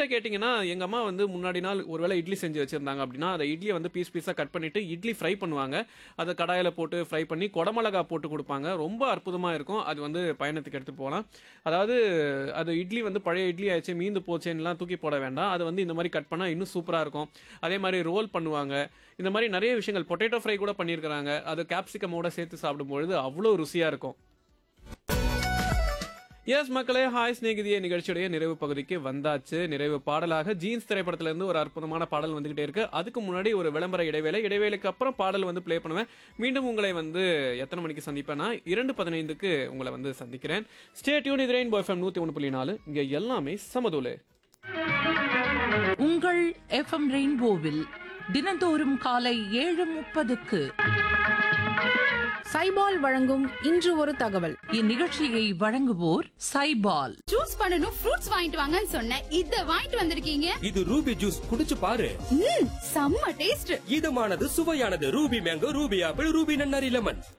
என்கிட்ட கேட்டிங்கன்னா எங்க அம்மா வந்து முன்னாடி நாள் ஒருவேளை இட்லி செஞ்சு வச்சிருந்தாங்க அப்படின்னா அதை இட்லியை வந்து பீஸ் பீஸா கட் பண்ணிட்டு இட்லி ஃப்ரை பண்ணுவாங்க அதை கடாயில போட்டு ஃப்ரை பண்ணி குடமிளகா போட்டு கொடுப்பாங்க ரொம்ப அற்புதமா இருக்கும் அது வந்து பயணத்துக்கு எடுத்து போகலாம் அதாவது அது இட்லி வந்து பழைய இட்லி ஆயிடுச்சு மீந்து போச்சேன்னுலாம் தூக்கி போட வேண்டாம் அது வந்து இந்த மாதிரி கட் பண்ணா இன்னும் சூப்பரா இருக்கும் அதே மாதிரி ரோல் பண்ணுவாங்க இந்த மாதிரி நிறைய விஷயங்கள் பொட்டேட்டோ ஃப்ரை கூட பண்ணியிருக்கிறாங்க அது கேப்சிகமோட சேர்த்து சாப்பிடும்பொழுது அவ்வளோ ருசியா இருக்கும் எஸ் மக்களே ஹாய் ஸ்நேகிதிய நிகழ்ச்சியுடைய நிறைவு பகுதிக்கு வந்தாச்சு நிறைவு பாடலாக ஜீன்ஸ் திரைப்படத்துல இருந்து ஒரு அற்புதமான பாடல் வந்துகிட்டே இருக்கு அதுக்கு முன்னாடி ஒரு விளம்பர இடைவேளை இடைவேளைக்கு அப்புறம் பாடல் வந்து ப்ளே பண்ணுவேன் மீண்டும் உங்களை வந்து எத்தனை மணிக்கு சந்திப்பேன்னா இரண்டு பதினைந்துக்கு உங்களை வந்து சந்திக்கிறேன் ஸ்டே டியூன் இது ரெயின் எஃப்எம் நூத்தி ஒன்று புள்ளி நாலு இங்க எல்லாமே சமதூலு உங்கள் எஃப்எம் ரெயின்போவில் தினந்தோறும் காலை ஏழு முப்பதுக்கு சைபால் வழங்கும் இன்று ஒரு தகவல் இந்நிகழ்ச்சியை வழங்குவோர் சைபால் ஜூஸ் பண்ணனும் ஃப்ரூட்ஸ் வாங்கிட்டு வாங்கன்னு சொன்னேன் இத வாங்கிட்டு வந்திருக்கீங்க இது ரூபி ஜூஸ் குடிச்சு பாரு ம் செம்ம டேஸ்ட் இதமானது சுவையானது Ruby mango Ruby apple Ruby நன்னாரி லெமன்